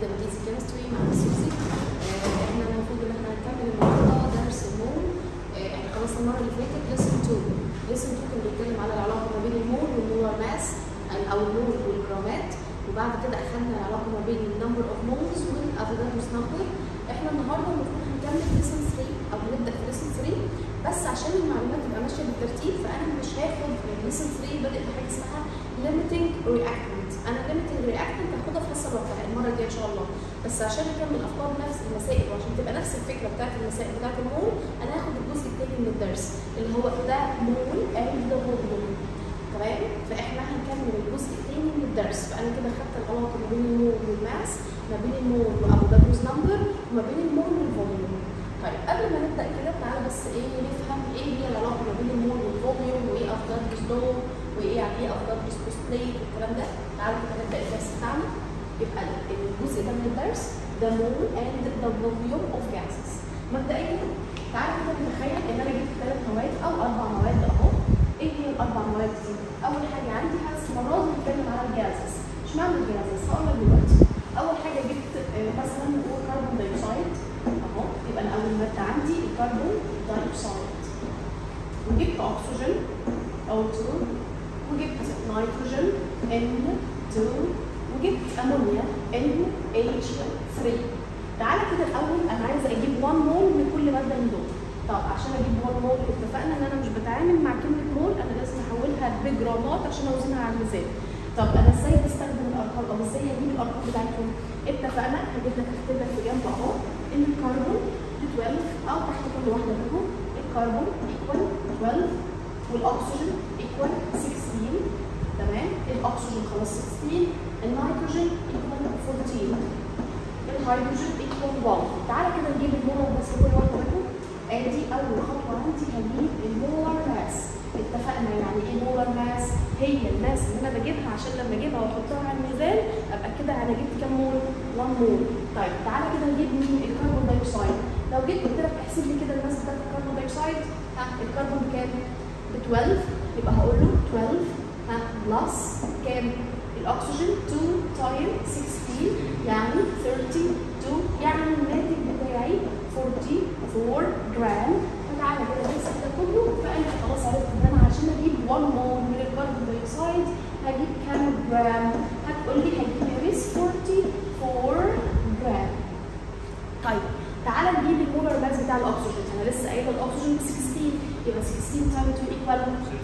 جدا بيزي كيمستري مع سوزي آه، احنا المفروض ان احنا هنكمل النهارده درس المول آه، احنا خلصنا المره اللي فاتت ليسن 2 ليسن 2 كان بيتكلم على العلاقه ما بين المول والمولر ماس او المول والجرامات وبعد كده اخذنا العلاقه ما بين النمبر اوف مولز والافيداتوس نمبر احنا النهارده المفروض هنكمل ليسن 3 او نبدا في ليسن 3 بس عشان المعلومات تبقى ماشيه بالترتيب فانا مش هاخد ليسن 3 بادئ بحاجه اسمها limiting reactant انا limiting reactant هاخدها في حصه لوحدها المره الجايه ان شاء الله بس عشان اكمل افكار نفس المسائل وعشان تبقى نفس الفكره بتاعت المسائل بتاعت المول انا هاخد الجزء الثاني من الدرس اللي هو ده مول اند هرمون تمام فاحنا هنكمل الجزء الثاني من الدرس فانا كده خدت العلاقه ما بين المول والماس ما بين المول وافوكادوز نمبر وما بين المول والفوليوم طيب قبل ما نبدا كده تعالى بس ايه نفهم ايه هي العلاقه ما بين المول والفوليوم وايه افوكادوز لو وايه يعني ايه افوكادوز بوستليت والكلام ده تعالى كده نبدا الدرس بتاعنا يبقى الجزء ده من الدرس ده مول اند ذا فوليوم اوف جاسز مبدئيا تعالى كده نتخيل ان انا جبت ثلاث مواد او اربع مواد اهو ايه هي الاربع مواد دي؟ اول حاجه عندي هرسم المره دي بنتكلم على الجازز اشمعنى الجازز؟ هقول لك دلوقتي اول حاجه جبت آه، مثلا نقول كربون دايوكسيد اهو يبقى انا اول ماده عندي الكربون دايوكسيد وجبت اكسجين O2 وجبت نيتروجين N2 وجبت امونيا NH3 تعالى كده الاول انا عايزه اجيب 1 مول من كل ماده من دول طب عشان اجيب 1 مول اتفقنا ان انا مش بتعامل مع كلمه مول انا لازم احولها بجرامات عشان اوزنها على الميزان طب انا ازاي بستخدم الارقام او ازاي اجيب الارقام بتاعتهم اتفقنا هجيب لك اكتب لك في جنب اهو ان الكربون ب 12 او تحت كل واحده منهم الكربون ايكوال 12 والاكسجين ايكوال 16 تمام الاكسجين خلاص 16 النيتروجين ايكوال 14 الهيدروجين ايكوال 1 تعالى كده نجيب المولر بس كل واحده منهم ادي اول خطوه عندي هجيب المولر ماس اتفقنا يعني ايه مولر ماس هي الماس اللي انا بجيبها عشان لما اجيبها واحطها على الميزان ابقى كده انا جبت كام مول 1 مول طيب تعالى كده نجيب مين الكربون دايوكسيد لو جيت قلت لك احسب لي كده الماس بتاعت الكربون دايوكسيد ها الكربون بكام ب 12 يبقى هقول له 12 ها بلس كام الاكسجين 2 تايم 16 يعني 32 يعني الناتج بتاعي 44 جرام فتعالى كده نمسك ده كله فانا خلاص عرفت ان انا عشان اجيب 1 مول من الكربون دايوكسيد هجيب كام جرام؟ هتقول لي هجيب يا مس 44 جرام طيب تعالى نجيب المولر ماس بتاع الاكسجين انا لسه قايله الاكسجين ب 16 يبقى 16 تايم 2 ايكوال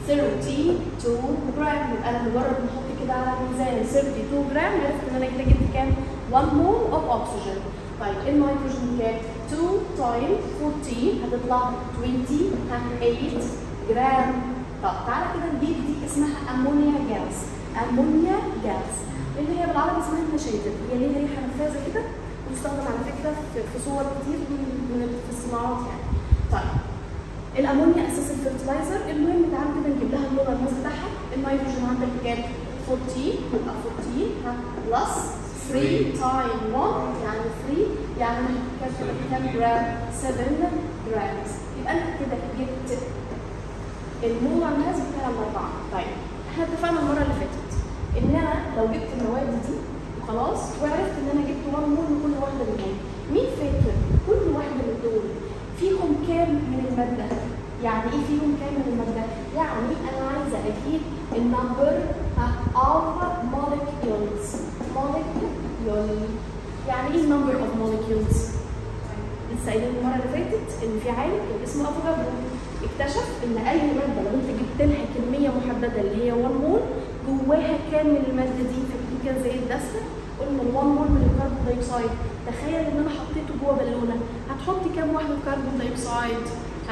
32 جرام يبقى انا مجرد ما احط كده على الميزان 32 جرام عرفت ان انا كده جبت كام 1 مول اوف اكسجين طيب النيتروجين كام 2 تايم 14 هتطلع 28 جرام طب تعالى كده نجيب دي اسمها امونيا جاز امونيا جاز اللي هي بالعربي اسمها النشاتر هي ليها ريحه نفاذه كده بتستخدم على فكره في في صور كتير من من في الصناعات يعني. طيب الامونيا اساس الفيرتلايزر المهم تعالى كده نجيب لها اللون الماس بتاعها النيتروجين عندك كام 14 يبقى 14 ها بلس 3 تايم 1 يعني 3 يعني كام كام جرام 7 جرامز يبقى انت كده جبت المولر ماس بتاع الاربعه طيب احنا اتفقنا المره اللي فاتت ان انا لو جبت المواد دي خلاص وعرفت ان انا جبت 1 مول من كل واحده منهم مين فاكر كل واحده من دول فيهم كام من الماده يعني ايه فيهم كام من الماده يعني انا عايزه اجيب النمبر of molecules molecule يعني ايه number of molecules لسه قايلين المره اللي فاتت ان في عالم كان اسمه افوكادرو اكتشف ان اي ماده لو انت جبت لها كميه محدده اللي هي 1 مول جواها كام من الماده دي فاكرين كده زي الدسته قلنا ال 1 مول من الكربون دايوكسيد تخيل ان انا حطيته جوه بالونه هتحطي كام واحده كربون دايوكسيد ها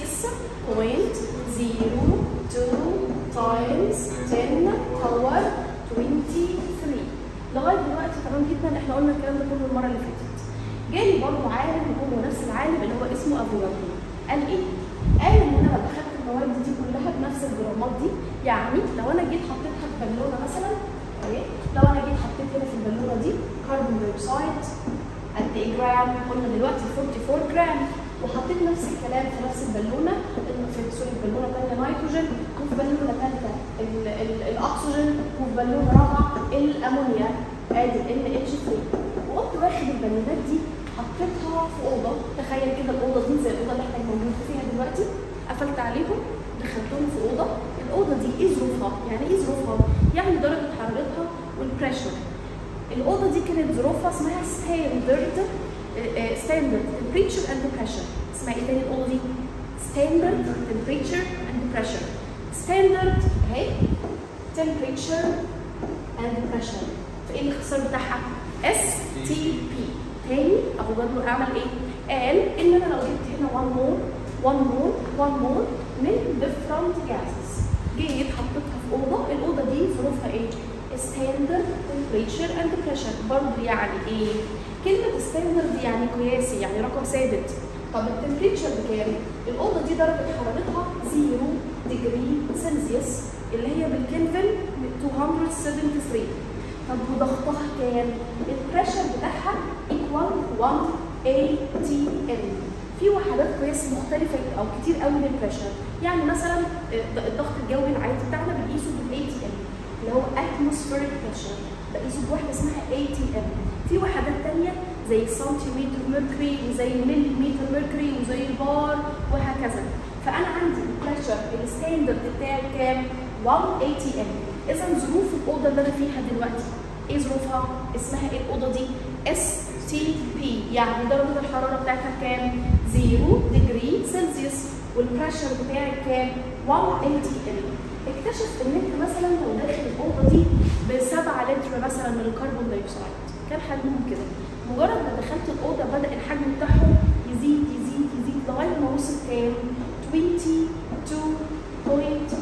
6.02 تايمز 10 باور 23 لغايه دلوقتي تمام جدا احنا قلنا الكلام ده كله المره اللي فاتت جالي برضه عالم هو نفس العالم اللي هو اسمه افوكادرو قال ايه؟ قال ان انا لو اخدت المواد دي كلها بنفس الجرامات دي يعني لو انا جيت حطيتها في بالونه مثلا اهي لو انا جيت حطيت هنا في البالونه دي كربون دايوكسيد قد ايه جرام؟ قلنا دلوقتي 44 جرام وحطيت نفس الكلام في نفس البالونه في سوري في بالونه ثانيه نيتروجين وفي بالونه ثالثه الاكسجين وفي بالونه رابعه الامونيا ادي ال اتش 3 وقلت واخد البالونات دي حطيتها في اوضه تخيل كده الاوضه دي زي الاوضه اللي احنا موجودين فيها دلوقتي قفلت عليهم دخلتهم في اوضه الاوضه دي ايه ظروفها يعني ايه ظروفها يعني درجه حرارتها والبريشر الاوضه دي كانت ظروفها اسمها ستاندرد ستاندرد temperature and pressure اسمها ايه تاني الاوضه دي ستاندرد temperature and pressure ستاندرد اهي temperature and pressure فايه الاختصار بتاعها اس تي بي تاني ابو جدول اعمل ايه قال ان انا لو جبت هنا 1 مول 1 مول 1 مول من different gases جيت حطيتها في اوضه الاوضه دي ظروفها ايه standard temperature and pressure برضه يعني ايه كلمة standard يعني قياسي يعني رقم ثابت طب التمبريتشر بكام؟ الأوضة دي درجة حرارتها 0 ديجري سلسيوس اللي هي بالكلفن 273 طب وضغطها كام؟ البريشر بتاعها equal 1 ATM في وحدات قياس مختلفة أو كتير قوي للبريشر يعني مثلا الضغط الجوي العادي بتاعنا بنقيسه بال ATM اللي هو atmospheric pressure بقيسه بوحدة اسمها ATM في وحدات تانية زي السنتيمتر ميركوري وزي المليمتر ميركوري وزي البار وهكذا فأنا عندي البريشر الستاندرد بتاعي كام؟ 1 ATM إذا ظروف الأوضة اللي أنا فيها دلوقتي إيه ظروفها؟ اسمها إيه الأوضة دي؟ اس تي بي يعني درجة الحرارة بتاعتها كام؟ 0 ديجري سلسيوس والبريشر بتاعي كام؟ 1 ATM اكتشف ان انت مثلا لو داخل الاوضه دي ب 7 لتر مثلا من الكربون دايوكسيد كان حجمهم كده مجرد ما دخلت الاوضه بدا الحجم بتاعهم يزيد يزيد يزيد لغايه ما وصل كام 22.4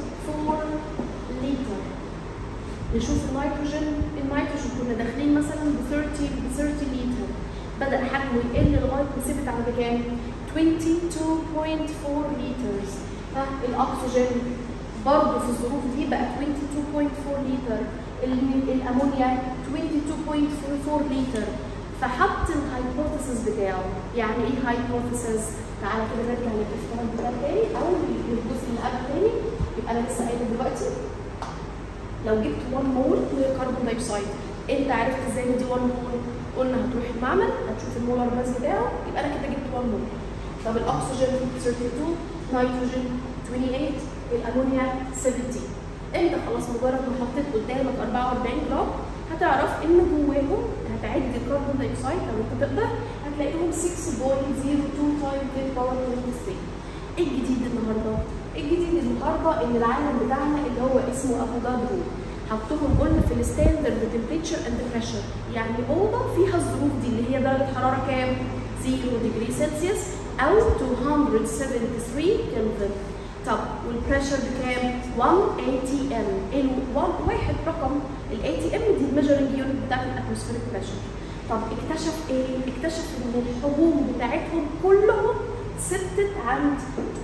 لتر نشوف النيتروجين النيتروجين كنا داخلين مثلا ب 30 ب 30 لتر بدا حجمه يقل لغايه ما ثبت عند كام 22.4 لترز ها الاكسجين برضه في الظروف دي بقى 22.4 لتر الامونيا 22.44 لتر فحط الهايبوثيسز بتاعه يعني ايه هايبوثيسز تعالى كده نرجع للافتراض بتاع تاني او للجزء اللي قبل تاني يبقى انا لسه قايله دلوقتي لو جبت 1 مول من الكربون دايوكسيد انت عرفت ازاي ان دي 1 مول قلنا هتروح المعمل هتشوف المولر ماس بتاعه يبقى انا كده جبت 1 مول طب الاكسجين 32 نيتروجين 28 الامونيا 70 انت خلاص مجرد ما حطيت قدامك 44 جرام هتعرف ان جواهم هتعد الكربون دايوكسيد لو انت تقدر هتلاقيهم 6.02 تايم 10 باور 23 ايه الجديد النهارده؟ الجديد النهارده ان العالم بتاعنا اللي هو اسمه افوكادرو حطهم قلنا في الستاندرد تمبريتشر اند بريشر يعني اوضه فيها الظروف دي اللي هي درجه حراره كام؟ 0 ديجري سلسيوس او 273 كلفن طب والبريشر بكام؟ 1 اي تي ام ال 1 واحد رقم الاي تي ام دي الميجرنج يونت بتاعت الاتموسفيريك بريشر طب اكتشف ايه؟ اكتشف ان الحجوم بتاعتهم كلهم ثبتت عند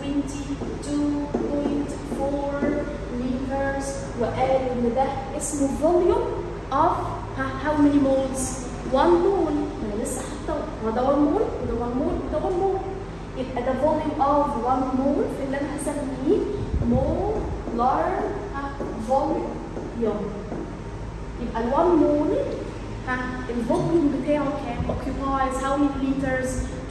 22.4 لترز وقال ان ده اسمه فوليوم اوف هاو ماني مولز 1 مول انا لسه حاطه هو ده 1 مول وده 1 مول وده 1 مول يبقى ده فوليوم اوف 1 مول اللي انا هسميه مولار فوليوم يبقى ال 1 مول ها الفوليوم بتاعه كام؟ occupies how many liters؟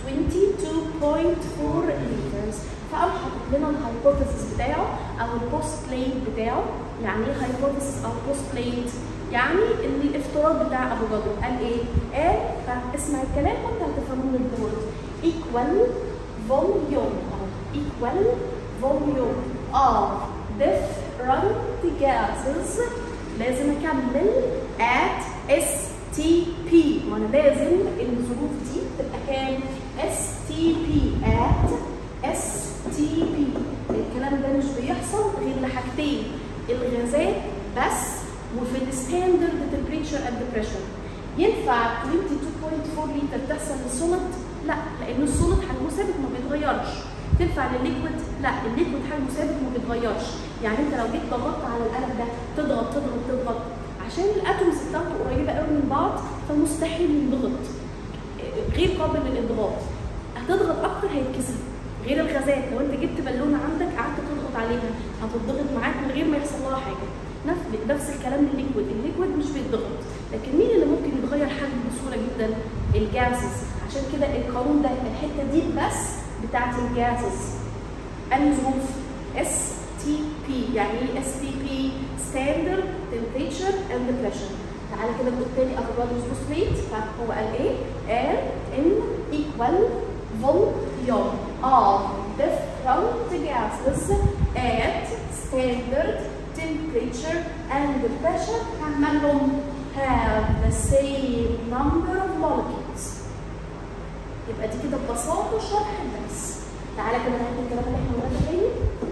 22.4 liters فقام حاطط لنا الهايبوثيسيس بتاعه او البوست ليت بتاعه يعني ايه هايبوثيسيس او بوست ليت؟ يعني ان الافتراض بتاع ابو جدر قال ايه؟ قال فاسمع الكلام وانت هتفهموه من البورد equal volume equal volume of different gases لازم اكمل at STP وانا لازم الظروف دي تبقى كام؟ STP at STP الكلام ده مش بيحصل غير لحاجتين الغازات بس وفي الستاندرد تمبريتشر اند بريشر ينفع 22.4 لتر تحصل للسوليد؟ لا لان السوليد حجمه ثابت ما بيتغيرش تنفع للليكويد؟ لا الليكويد حجمه ثابت ما بيتغيرش يعني انت لو جيت ضغطت على القلم ده تضغط تضغط تضغط عشان الاتومز بتاعته قريبه قوي من بعض فمستحيل ينضغط غير قابل للانضغاط هتضغط اكتر هيتكسر غير الغازات لو انت جبت بالونه عندك قعدت تضغط عليها هتضغط معاك من غير ما يحصل لها حاجه نفس نفس الكلام للليكويد الليكويد مش بيتضغط لكن مين اللي ممكن يتغير حجمه بسهوله جدا الجاسز عشان كده القانون ده الحته دي بس بتاعت الجاسز انهي ظروف اس تي بي يعني ايه اس تي بي ستاندرد تمبريتشر اند بريشر تعالى كده نقول تاني افوكادوس بوستريت هو قال ايه؟ قال ان equal volume of different gases at standard temperature and pressure كملهم have the same number of molecules يبقى دي كده ببساطة شرح الدرس تعالى كده نعيد الكلام اللي احنا قلناه تاني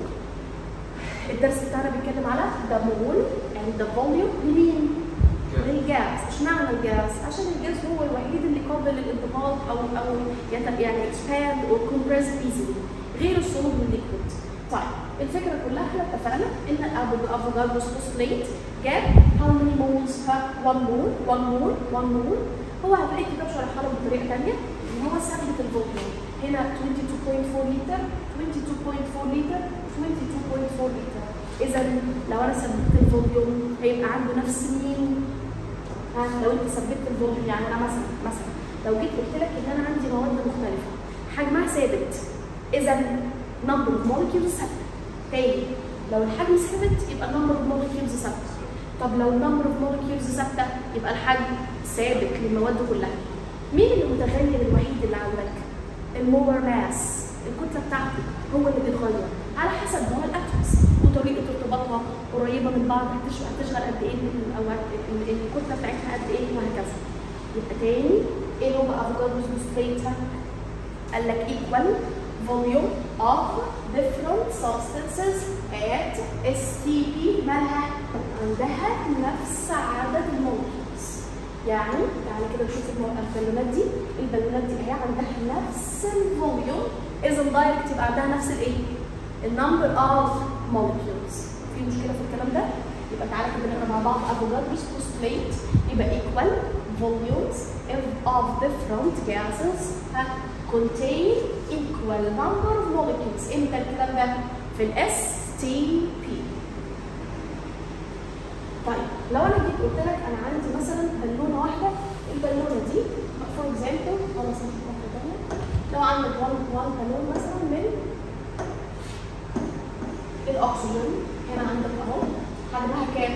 الدرس بتاعنا بيتكلم على the mole and the volume لمين؟ للجاز اشمعنى الجاز؟ عشان الجاز هو الوحيد اللي قابل للانضغاط او او يت- يعني expand or compress easily غير الصلب والليكويد. طيب الفكره كلها احنا اتفقنا ان افوكادوس بوستليت جاب how many moles ها 1 مول 1 مول 1 مول هو هتلاقي كده شرحها لك بطريقه ثانيه ان هو ثبت الفوليوم هنا 22.4 لتر 22.4 لتر 22.4 لتر اذا لو انا ثبت الفوليوم هيبقى عنده نفس مين ها لو انت ثبت الفوليوم يعني انا مثلا مثلا لو جيت قلت لك ان انا عندي مواد مختلفه حجمها ثابت اذا نمبر اوف مولكيولز ثابته تاني لو الحجم ثابت يبقى نمبر اوف مولكيولز ثابته طب لو نمبر اوف مولكيولز ثابته يبقى الحجم ثابت للمواد كلها مين المتغير الوحيد اللي عندك المولر ماس الكتله بتاعته هو اللي بيتغير على حسب نوع الاتومز وطريقه ارتباطها قريبه من بعض هتشغل هتشغل قد ايه ال- او هت- ال- الكتله بتاعتها قد ايه وهكذا يبقى تاني ايه هو افوكادوس ستريتها قال لك equal volume of different substances at STP مالها عندها نفس عدد المولكيولز يعني تعالى كده نشوف المو- البالونات دي البالونات دي هي عندها نفس الفوليوم اذا دايركت يبقى عندها نفس الايه؟ النمبر اوف molecules في مشكله في الكلام ده؟ يبقى تعالى كده نقرا مع بعض افوكادوس postulate يبقى equal volumes of different gases ها contain equal number of molecules امتى الكلام ده؟ في ال STP طيب لو انا جيت قلت لك انا عندي مثلا بالونه واحده البالونه دي فور اكزامبل خلاص نشوف واحده ثانيه لو عندك 1 1 بالون مثلا من الاكسجين هنا عندك اهو حجمها كام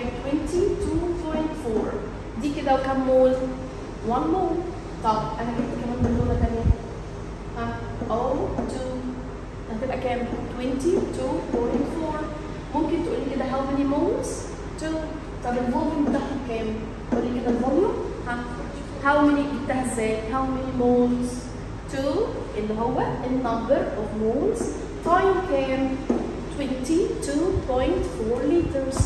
22.4 دي كده كام مول 1 مول طب انا جبت كمان بالونه ثانيه ها O2 هتبقى كام 22.4 ممكن تقول لي كده how many moles 2 طب الفوليوم بتاعهم كام قول لي كده الفوليوم ها how many جبتها ازاي how many moles 2 اللي هو النمبر اوف moles time كام 22.4 liters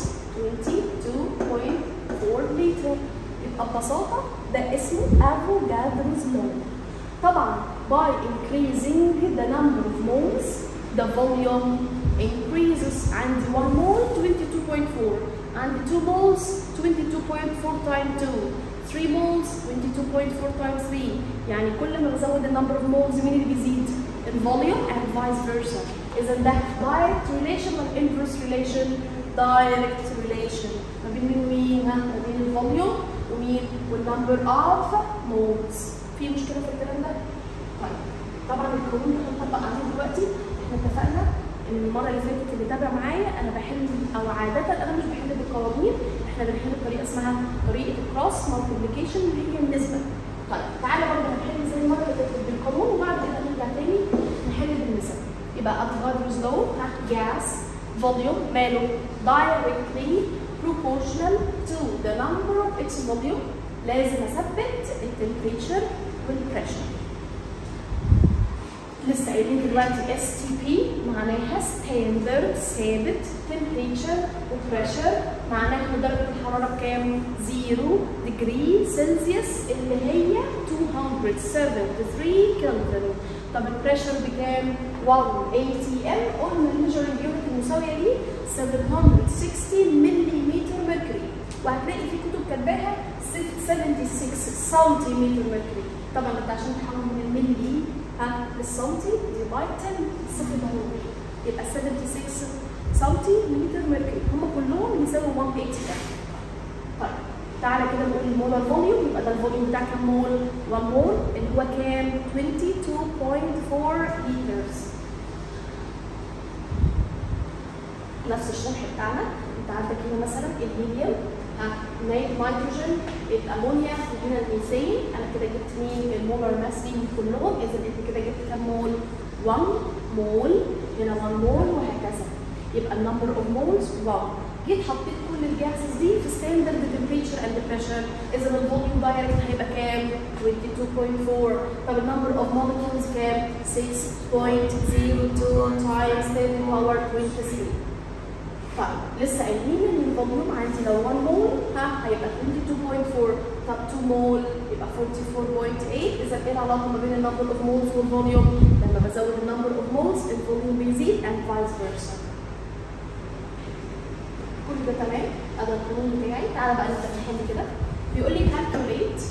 22.4 liter يبقى ببساطة ده اسمه Avogadro's law طبعا by increasing the number of moles the volume increases عندي 1 mole 22.4 عندي 2 moles 22.4 times 2 3 moles 22.4 times 3 يعني كل ما بزود النمبر اوف moles مين اللي بيزيد؟ الفوليوم and vice versa اذا ده direct relation ولا inverse relation؟ direct relation ما بين مين ومين؟ ها؟ ما بين الفوليوم ومين؟ والنمبر اوف moles في مشكله في الكلام ده؟ طيب طبعا القانون ده هنطبق عليه دلوقتي احنا اتفقنا ان المره اللي فاتت اللي تابع معايا انا بحل او عاده انا مش بحل بالقوانين احنا بنحل بطريقه اسمها طريقه الكروس مالتيبليكيشن اللي هي النسبه طيب تعالى برضه هنحل زي المره اللي فاتت بالقانون وبعد كده نرجع تاني نحل بالنسب يبقى افوكادرو's law تحت gas volume ماله directly proportional to the number of its volume لازم اثبت التمبريتشر والبريشر لسه قايلين دلوقتي اس تي بي معناها ستاندرد ثابت تمبريتشر وبريشر معناها درجه الحراره بكام؟ 0 ديجري سلسيوس اللي هي 273 كلفن طب البريشر بكام؟ 1 اي تي ام قلنا الميجرنج يونت المساويه دي 760 ملم ميركوري وهتلاقي في كتب كاتباها 76 سنتيمتر ميركوري طبعا انت عشان تحول من الملي ها للسنتي دي باي 10 الصفر ده هو يبقى 76 سنتيمتر ميركوري هم كلهم يساووا 180 طيب تعالى كده نقول المولر فوليوم يبقى ده الفوليوم بتاع كام مول 1 مول اللي هو كام 22.4 لترز نفس الشرح بتاعنا انت عندك هنا مثلا الهيليوم ها نيتروجين الامونيا وهنا الميثين انا كده جبت مين المولر ماس فيهم كلهم اذا انت كده جبت كام مول 1 مول هنا 1 مول وهكذا يبقى النمبر اوف مولز 1 جيت حطيت كل الجاسز دي في ستاندرد تمبريتشر اند بريشر اذا الفوليوم دايركت هيبقى كام 22.4 طب النمبر اوف مولكيولز كام 6.02 تايمز 10 باور 23 طيب لسه قايلين ان الفوليوم عندي لو 1 مول ها هيبقى 22.4 طب 2 مول يبقى 44.8 اذا ايه العلاقه ما بين النمبر اوف مولز والفوليوم لما بزود النمبر اوف مولز الفوليوم بيزيد and vice versa كل ده تمام ادي القانون بتاعي تعالى بقى نبدا نحل كده بيقول لي calculate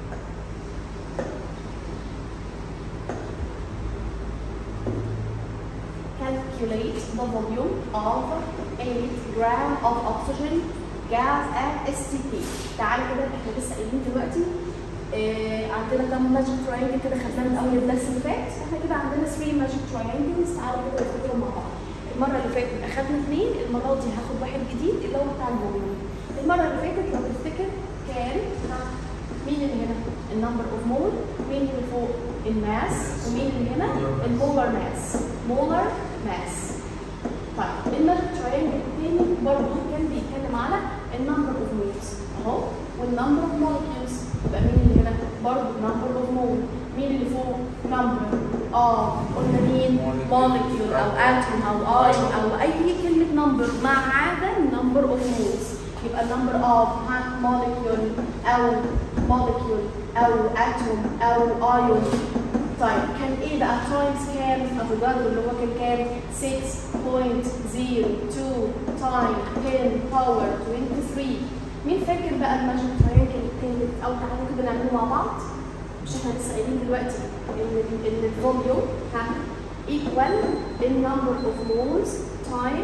calculate the volume of 8 gram of oxygen gas at STP تعالى كده احنا لسه قايلين دلوقتي آه عندنا كام ماجيك تراينجل كده خدناه من اول الدرس اللي فات احنا كده عندنا 3 ماجيك تراينجلز تعالوا كده نفتكرهم مع بعض المره اللي فاتت اخدنا اثنين المره دي هاخد واحد جديد اللي هو بتاع الفوليوم المره اللي فاتت لو تفتكر كان مين اللي هنا النمبر اوف مول مين اللي فوق الماس ومين اللي هنا المولر ماس مولر ماس طيب الماجيك تراينجل الثاني برضه كان بيتكلم على النمبر اوف مولز اهو والنمبر اوف مولكيولز يبقى مين اللي هنا برضه نمبر اوف مول مين اللي فوق نمبر اه قلنا مين مولكيول او اتوم او ايون او اي كلمه نمبر ما عدا النمبر اوف مولز يبقى النمبر اوف ها مولكيول او مولكيول او اتوم او ايون طيب كان ايه بقى تايمز كام افوكادو اللي هو كان كام 6.02 تايم 10 باور 23 مين فاكر بقى الماجيك تراينجل الثالث او تعالوا كده نعمله مع بعض مش احنا لسه قايلين دلوقتي ان ان الفوليوم ها equal النمبر اوف مولز تايم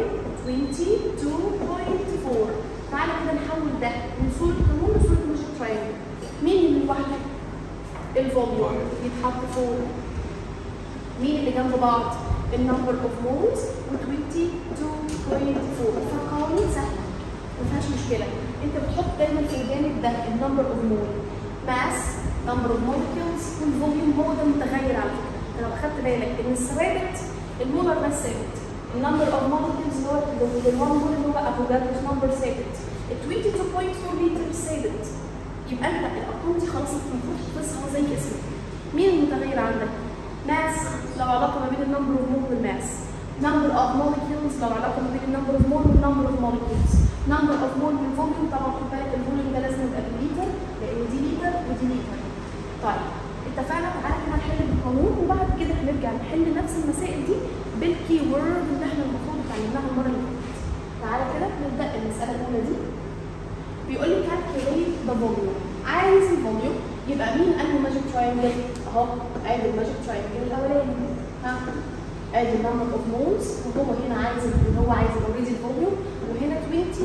22.4 تعالى كده نحول ده من صورة قانون لصورة ماجيك تراينجل مين اللي لوحده؟ الفوليوم يتحط فوق مين اللي جنب بعض؟ النمبر اوف مولز و22.4 فالقوانين سهلة ما فيهاش مشكلة انت بتحط دايما في الجانب ده النمبر اوف مول ماس نمبر اوف مولكيولز والفوليوم هو ده متغير على فكره انت لو اخدت بالك ان الثوابت المولر ماس ثابت النمبر اوف مولكيولز اللي هو ال 1 مول اللي هو افوكادروس نمبر ثابت ال 22.4 لتر ثابت يبقى انت الارقام دي خلاص انت المفروض تحفظها زي اسمك مين المتغير عندك؟ ماس لو علاقه ما بين النمبر اوف مول والماس number of molecules لو علاقه ما بين النمبر اوف مول والنمبر اوف molecules number of mole بالفوليوم طبعا خد بالك الفوليوم ده لازم يبقى بالليتر لان دي ليتر ودي ليتر طيب اتفقنا تعالى كده نحل بالقانون وبعد كده هنرجع نحل نفس المسائل دي بالكي وورد اللي احنا المفروض اتعلمناها المره اللي فاتت تعالى كده نبدا المساله الاولى دي بيقول لي calculate the volume عايز الفوليوم يبقى مين انهي ماجيك تراينجل اهو ادي الماجيك تراينجل الاولاني ها ادي النمبر اوف مولز وهو هنا عايز اللي هو عايز اوريدي الفوليوم وهنا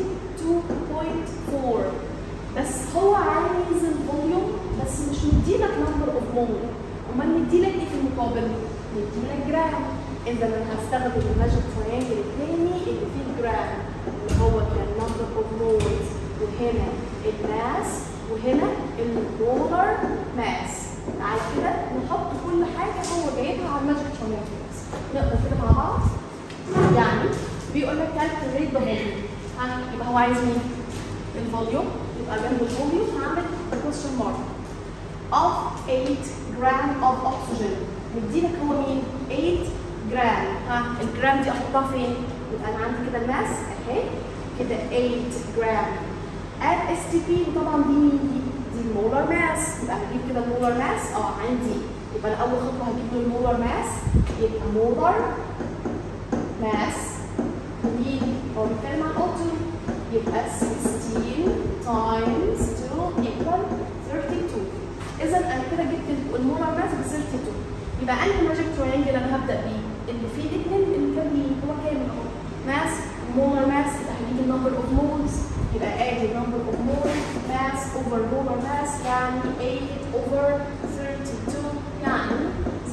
22.4 بس هو عايز الفوليوم بس مش مديلك نمبر اوف مول امال مديلك ايه في المقابل؟ مديلك جرام اذا انا هستخدم الماجيك تراينجل الثاني اللي فيه الجرام اللي هو كان نمبر اوف مولز وهنا الماس وهنا المولر ماس تعالى كده نحط كل حاجه هو جايبها على الماجيك تراينجل نقدر كده مع بعض يعني بيقول لك calculate the volume ها يبقى هو عايز مين؟ الفوليوم يبقى جنب الفوليوم هعمل question mark of 8 gram of oxygen مديلك هو مين؟ 8 جرام ها الجرام دي احطها فين؟ يبقى انا عندي كده الماس اهي كده 8 جرام at STP وطبعا دي مين دي؟ دي المولر ماس يبقى هجيب كده المولر ماس اه عندي يبقى انا اول خطوه هجيب له المولر ماس يبقى مولر ماس مين هو بيتكلم عن O2 يبقى 16 times 2 equal 32 اذا انا كده جبت المولر ماس ب 32 يبقى انهي ماجيك تراينجل انا هبدا بيه اللي فيه الاثنين اللي كان مين هو كامل اهو ماس مولر ماس يبقى هجيب النمبر اوف مولز يبقى ادي النمبر اوف مول ماس اوفر مولر ماس يعني 8 اوفر 32 يعني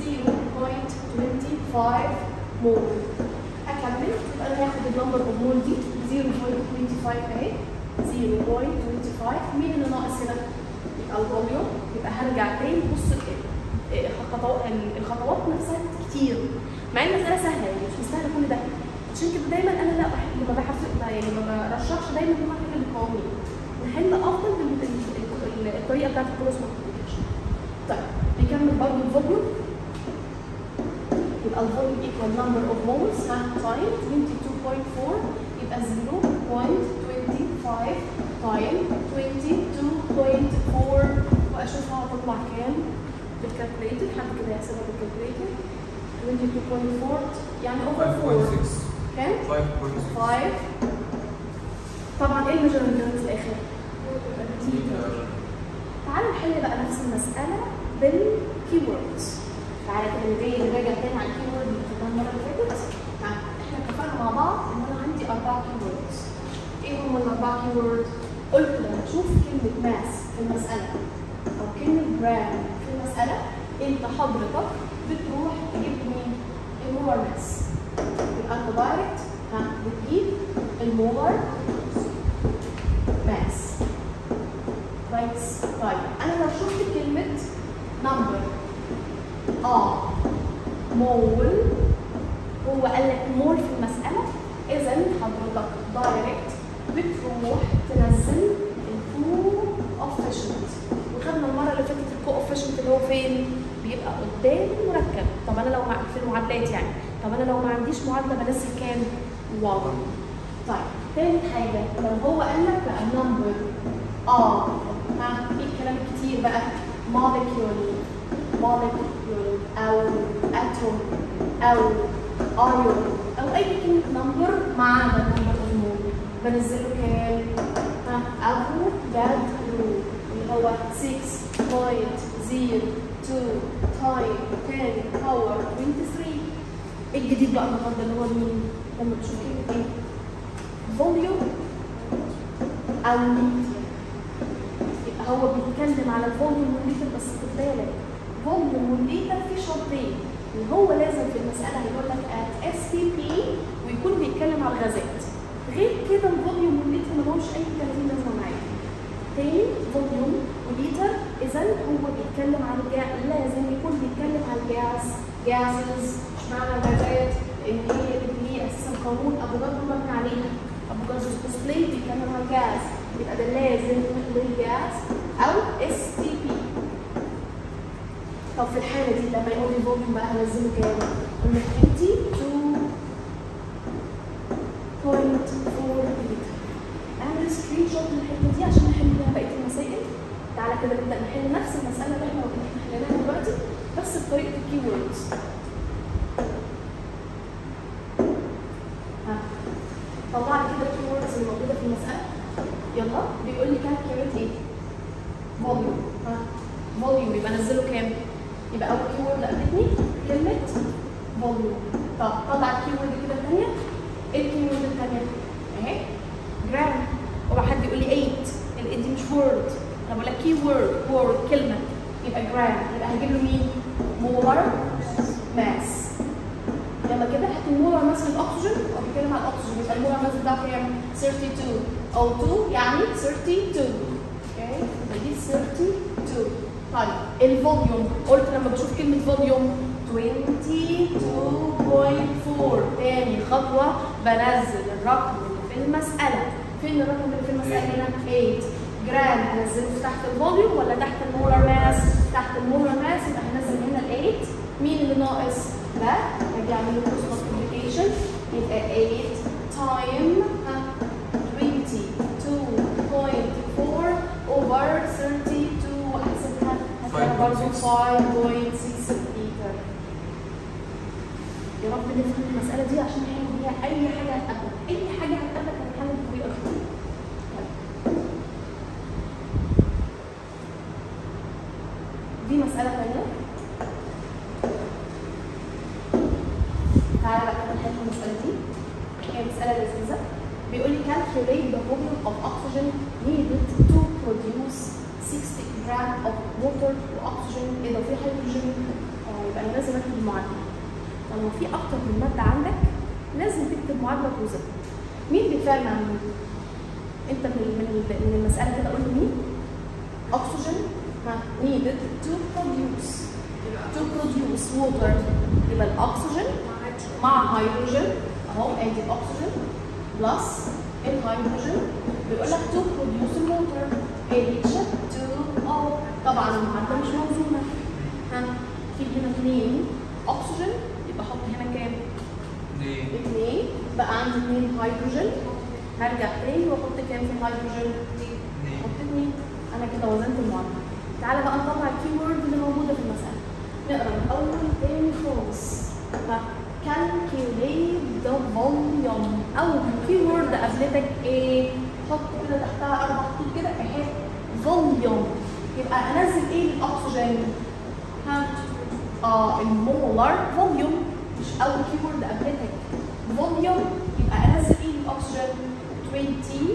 0.25 مول اكمل يبقى انا هاخد النمبر اوف مول دي 0.25 اهي 0.25 مين اللي ناقص هنا؟ يبقى الفوليوم يبقى هرجع تاني بص ال- الخطوات الخطوات نفسها كتير مع ان المساله سهله يعني مش مستاهله كل ده عشان كده دايما انا لا بحب ما بحفظ يعني ما برشحش دايما ان احنا نحل القوانين نحل افضل بال- ال- ال- الطريقه بتاعت الكروس مالتيبيكيشن طيب نكمل برضه الفوليوم يبقى الفوليوم equal number of moles ها time 22.4 يبقى 0.25 time 22.4 واشوفها هتطلع كام بالكالكوليتر حد كده يحسبها بالكالكوليتر 22.4 يعني over 4 5.6 كام؟ 5.6 5 طبعا ايه الميجرمنت في الاخر؟ تعالوا نحل بقى نفس المسألة بالكيوردز تعالى كده نجي نراجع تاني على الكيورد اللي خدناها المرة اللي فاتت ها، احنا اتفقنا مع بعض ان انا عندي أربع كيوردز ايه هم الأربع كيورد؟ قلت لما تشوف كلمة ماس في المسألة أو كلمة جرام في المسألة انت حضرتك بتروح تجيب مين؟ المولر ماس يبقى انت دايركت ها بتجيب المولر ماس كويس طيب انا لو شفت كلمه نمبر اه مول هو قال لك مول في المساله اذا حضرتك دايركت بتروح تنزل الكو اوفيشنت وخدنا المره اللي فاتت الكو اوفيشنت اللي هو فين بيبقى قدام المركب طب انا لو مع في المعادلات يعني طب انا لو ما عنديش معادله بنزل كام 1 طيب تالت حاجه لو هو قال لك بقى نمبر اه ها ايه الكلام الكتير بقى molecule molecule او atom او ion او اي كلمه نمبر ما عدا نمبر المول بنزله كام؟ ها افوكادرو اللي هو 6.02 تايم 10 باور 23 الجديد بقى النهارده اللي هو مين؟ لما تشوف كلمه ايه؟ فوليوم او لتر يبقى هو بيتكلم على الفوليوم والليتر بس خد بالك فوليوم والليتر في شرطين اللي هو لازم في المساله هيقول لك at اس بي بي ويكون بيتكلم على الغازات غير كده الفوليوم والليتر ما لهمش اي 30 لازمه معايا تاني فوليوم وليتر اذا هو بيتكلم عن الجاز لازم يكون بيتكلم عن الجاز جازز مش معنى الغازات ان هي اللي هي اساسا قانون ابو جدر مبني عليها ابو جدر سبوسلي بيتكلم عن الجاز يبقى ده لازم للجاز او اس تي بي طب في الحاله دي لما يقول لي فوليوم بقى هنزله كام؟ قلنا 22.4 لتر اعمل سكرين شوت للحته دي عشان نحل بيها بقيه المسائل تعالى كده نبدا نحل نفس المساله اللي احنا احنا حليناها دلوقتي بس بطريقه الكي ووردز ها طلع لي كده الكي ووردز اللي موجوده في المساله يلا بيقول لي كالكيوليت ايه؟ فوليوم ها فوليوم يبقى انزله كام؟ يبقى اول كي وورد قابلتني كلمه فوليوم طب طلع الكي وورد كده الثانيه ايه الكي وورد الثانيه؟ اهي جرام هو حد يقول لي 8 الايد دي مش وورد انا بقول لك كي وورد وورد كلمه يبقى جرام يبقى هجيب له مين؟ مولر ماس يلا كده هات المولر ماس للاكسجين هو بيتكلم عن الاكسجين يبقى المولر ماس بتاعه كام؟ 32 او 2 يعني 32 اوكي يبقى دي 32 طيب الفوليوم قلت لما بشوف كلمه فوليوم 22.4 تاني خطوه بنزل الرقم اللي في المساله فين الرقم اللي في المساله هنا 8 جرام هنزله تحت الفوليوم ولا تحت المولر ماس تحت المولر ماس يبقى هنزل هنا ال 8 مين اللي ناقص ده هاجي اعمل له كروس مالتيبيكيشن يبقى 8 تايم 22.4 اوفر 32 واحسبها هتبقى برضه 5.6 لتر يا رب نفهم المسألة دي عشان نحل بيها أي حاجة هتقابلك، أي حاجة هتقابلك هنحل بطريقة دي. دي مسألة تانية. تعالى بقى كده نحل المسألة دي. هي مسألة لذيذة. بيقول لي calculate the volume of oxygen needed to produce 60 gram of water واكسجين ايه ده في هيدروجين اه يبقى انا لازم اكتب المعادله فلو في اكتر من ماده عندك لازم تكتب معادله توزن مين بيتفاعل مع مين؟ انت من من من المساله كده قول لي مين؟ oxygen ها needed to produce to produce water يبقى الاكسجين مع هيدروجين اهو ادي الاكسجين بلس الهيدروجين بيقول لك to produce water H2O طبعا المعادله مش موزونه ها في هنا اثنين اكسجين يبقى احط هنا كام؟ ليه؟ اثنين بقى عندي اثنين هيدروجين هرجع تاني واحط كام في الهيدروجين؟ ليه؟ حط اثنين انا كده وزنت المعادله تعالى بقى نطلع الكي وورد اللي موجوده في المساله نقرا من اول تاني خالص ها calculate the volume اول كي وورد قابلتك ايه؟ حط كده تحتها اربع خطوط كده اهي volume يبقى انزل ايه للاكسجين؟ ها اه المولر فوليوم مش اول كي وورد قابلتك فوليوم يبقى انزل ايه للاكسجين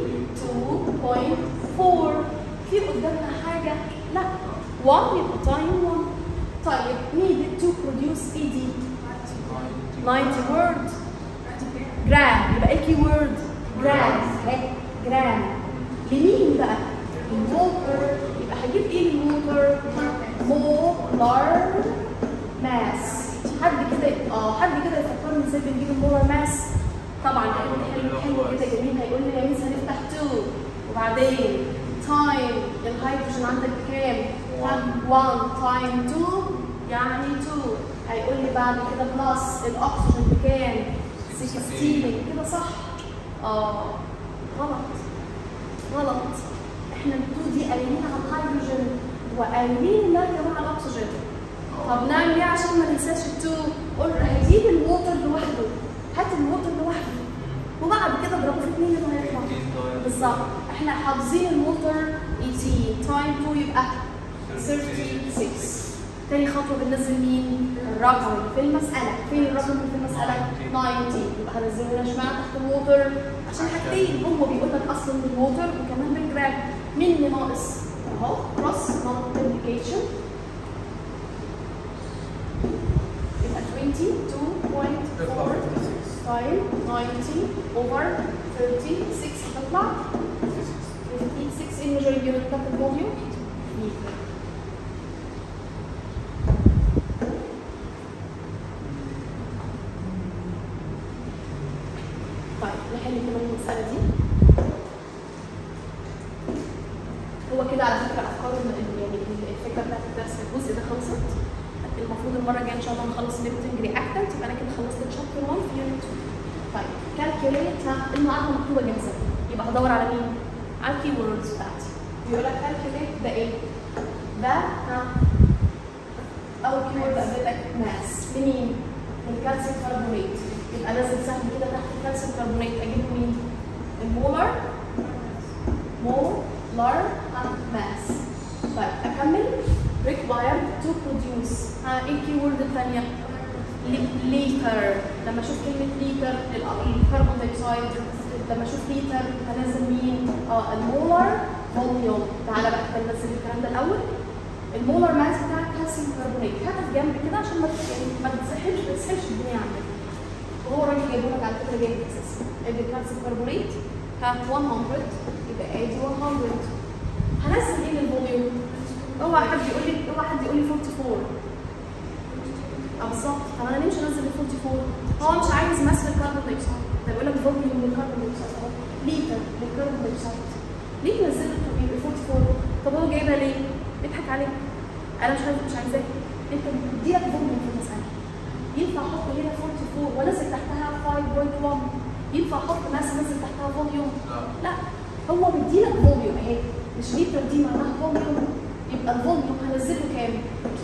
22.4 في قدامنا حاجه لا 1 يبقى تايم 1 طيب needed to produce ايه دي 90 word جرام يبقى ايه كي وورد جرام اهي جرام لمين بقى الووتر يبقى هجيب ايه الووتر مولار ماس حد كده اه حد كده يفكرني ازاي بنجيب المولار ماس طبعا هيقول لي حلو حلو كده جميل هيقول لي يا ميس هنفتح 2 وبعدين تايم الهيدروجين عندك بكام؟ 1 تايم 2 يعني 2 هيقول لي بعد كده بلس الاكسجين بكام؟ 16 كده صح؟ اه غلط غلط احنا ال 2 دي قايلين على الهيدروجين وقايلين نرجع مع الاكسجين طب نعمل ايه عشان ما ننساش ال 2 قلت هجيب الووتر لوحده هات الووتر لوحده وبعد كده اضربه في 2 اللي هيطلع بالظبط احنا حافظين الووتر 18 تايم 2 يبقى 36 تاني خطوه بننزل مين؟ الرقم اللي في المساله فين الرقم اللي في المساله؟ 90 يبقى هنزله هنا اشمعنى تحت الووتر عشان حاجتين هو بيقول لك اصلا بالووتر وكمان بالجرام مين اللي ناقص؟ اهو كروس مالتيبيكيشن يبقى 22.4 تايم 90 اوفر 36 تطلع 56 الميجر يونت بتاعت الفوليوم لتر طيب نحل كمان المسألة دي هو كده على فكرة أفكار ال- ال- يعني الفكرة بتاعت الدرس الجزء ده خلصت المفروض المرة الجاية إن شاء الله نخلص ليمتنج رياكتنت يبقى أنا كده خلصت الشابتر 1 في يونت 2 طيب كالكوليت المعادلة مكتوبة جاهزة يبقى هدور على مين؟ على الكي ووردز بتاعتي بيقول لك كالكوليت ده إيه؟ ده ها أول كي وورد قابلتك ماس لمين؟ للكالسيوم كربونات يبقى نازل سهم كده تحت الكالسيوم كربونات أجيب مين؟ المولر molar mass طيب اكمل required to produce ها ايه الكيورد الثانيه ليتر لما اشوف كلمه ليتر الكربون دايوكسيد لما اشوف ليتر هنزل مين اه المولر فوليوم تعالى بقى كده ننزل الكلام ده الاول المولر ماس بتاع الكالسيوم كربونات هاتها في جنب كده عشان ما يعني ما تسحبش ما تسحبش الدنيا عندك وهو الراجل جايبه لك على فكره جايب اساسا ادي الكالسيوم كربونات ها 100 يبقى ادي 100 هنزل ايه للفوليوم؟ اوعى حد يقول لي اوعى حد يقول لي 44 اه بالظبط طب انا ليه مش هنزل ال 44 هو مش عايز ماس للكربون دايوكسيد ده بيقول لك فوليوم للكربون دايوكسيد اهو ليتر للكربون دايوكسيد ليه نزل ال 44 طب هو جايبها ليه؟ بيضحك عليك انا مش عايز مش عايزاه انت بتديلك فوليوم في المساله ينفع احط هنا 44 وانزل تحتها 5.1 ينفع احط ماس انزل تحتها فوليوم لا هو مديلك فوليوم اهي مش ليتر دي معناها فوليوم يبقى الفوليوم هنزله كام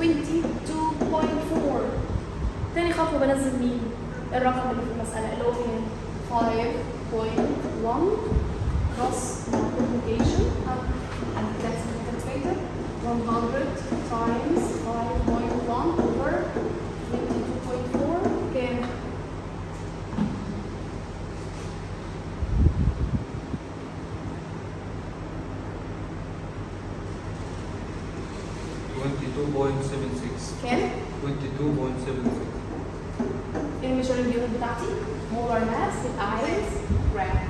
22.4 تاني خطوه بنزل مين الرقم اللي في المساله اللي هو كام 5.1 cross multiplication and that's the calculator 100 times 5.1 over 22.4 كام كام؟ 22.76 ايه الميجرنج يونت بتاعتي؟ مولر ماس تبقى عايز جرام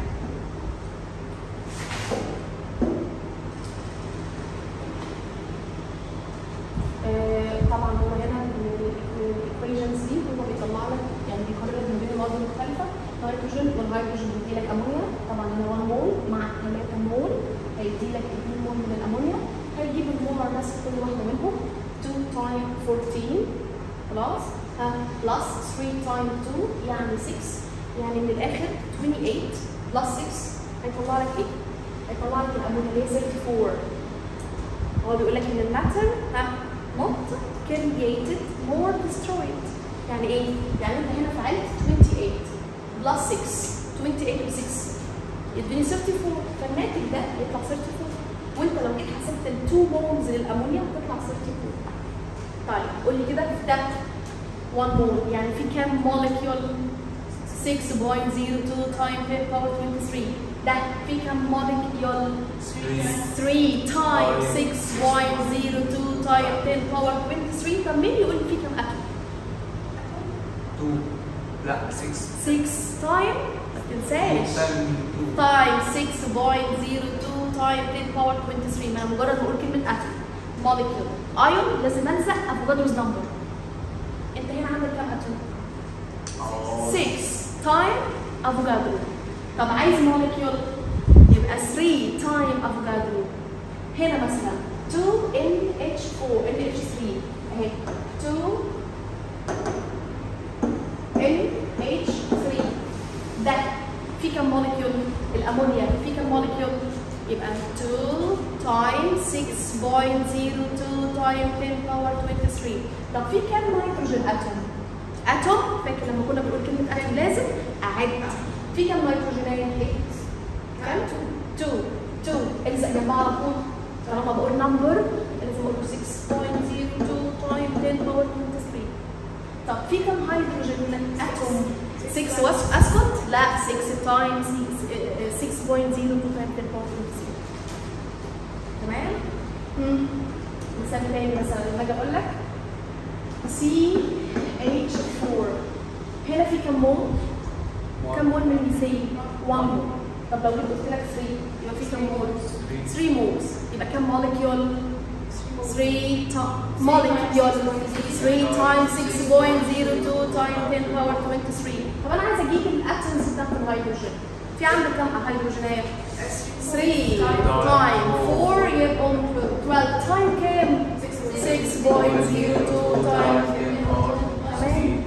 آه، طبعا هو هنا من الايكويشنز دي هو بيطلع لك يعني بيقرر ما بين المواد المختلفه نيتروجين والهيدروجين بيدي لك امونيا طبعا هنا 1 مول مع 3 مول هيدي لك 2 مول من الامونيا هيجيب المولر ماس كل واحده منهم 2 تايم 14 خلاص ها بلس 3 تايم 2 يعني 6 يعني من الاخر 28 بلس 6 هيطلع لك ايه؟ هيطلع لك الامونيا اللي هي 34 هو بيقول لك ان الماتر ها not created more destroyed يعني ايه؟ يعني انت هنا فعلت 28 بلس 6 28 و 6 يديني 34 فالناتج ده يطلع 34 وانت لو جيت حسبت ال 2 مولز للامونيا هتطلع 34 طيب قول لي كده ده 1 مول يعني في كام مولكيول 6.02 تايم 10 باور 23 ده في كام مولكيول 3 تايم 6.02 تايم 10 باور 23 طب مين يقول لي في كام اتوم 2 لا 6 6 تايم ما تنساش تايم 2 تايم 6.02 تايم 10 باور 23 ما انا مجرد بقول كلمه اتوم مولكيول ايون لازم الزق افوكادروز نمبر انت هنا عندك كام اتوم 6 تايم افوكادرو طب عايز مولكيول يبقى 3 تايم افوكادرو هنا مثلا 2 NH4 NH3 اهي 2 NH3 ده في كم مولكيول الامونيا في كم مولكيول يبقى 2 تايم 6.02 تايم 10 باور 23 طب في كم نيتروجين اتوم اتوم فاكر لما كنا بنقول كلمه اتوم لازم اعدها في كم نيتروجينيه كم 2 2 الزق جنبها على طول طالما بقول نمبر لازم اقول 6.02 تايم 10 باور 23 طب في كم هيدروجين اتوم 6 وس- اسكت لا 6 تايمز 6.02 تايم 10 باور 23 تمام مم. مثال تاني مثلا لما اجي اقول لك سي اتش 4 هنا في كم مول؟ كم مول من الميثين؟ 1 مول طب لو جيت قلت لك 3 يبقى في كم مول؟ 3 مولز يبقى كم مولكيول؟ 3 مولكيول 3 times 6.02 times 10 power 23 طب انا عايزه اجيب الاتومز بتاعت الهيدروجين في عندك كم هيدروجينات؟ 3 تايم 4 يبقوا 12 تايم كام؟ 6.02 تايم تمام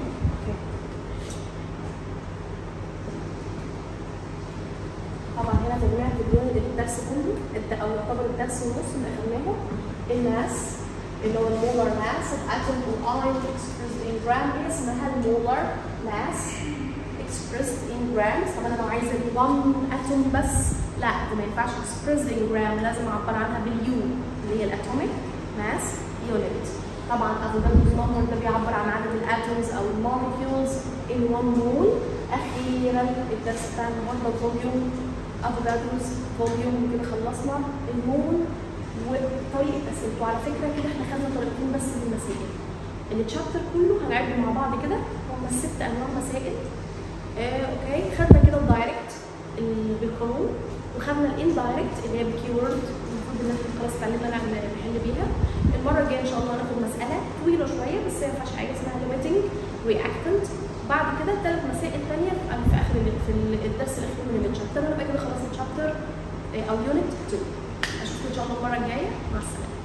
طبعا هنا تجميع اليونت الدرس كله الد- او يعتبر الدرس ونص اللي اخدناه الماس اللي هو المولر ماس الاتوم والايون expressed in gram هي اسمها المولر ماس expressed in grams طب انا لو عايزه ال 1 اتوم بس لا ده ما ينفعش expressed in gram لازم اعبر عنها باليو اللي هي الاتوميك ماس يونت طبعا افوكادروز نمبر ده بيعبر عن عدد الاتومز او المولكيولز in 1 مول اخيرا الدرس بتاع النهارده فوليوم افوكادروز فوليوم كده خلصنا المول وطريقه اسئلته على فكره كده احنا خدنا طريقتين بس من المسائل التشابتر كله هنعده مع بعض كده هم ست انواع مسائل آه، اوكي خدنا كده الدايركت اللي بالقانون وخدنا الاندايركت اللي هي بالكيورد المفروض ان احنا خلاص اتعلمنا نعمل نحل بيها المره الجايه ان شاء الله هناخد مساله طويله شويه بس هي ما فيهاش حاجه اسمها ليميتنج رياكتنت بعد كده ثلاث مسائل ثانيه في في اخر ال- في ال- الدرس الاخير من الشابتر انا بقى كده خلاص الشابتر او يونت 2 اشوفكم ان شاء الله المره الجايه مع السلامه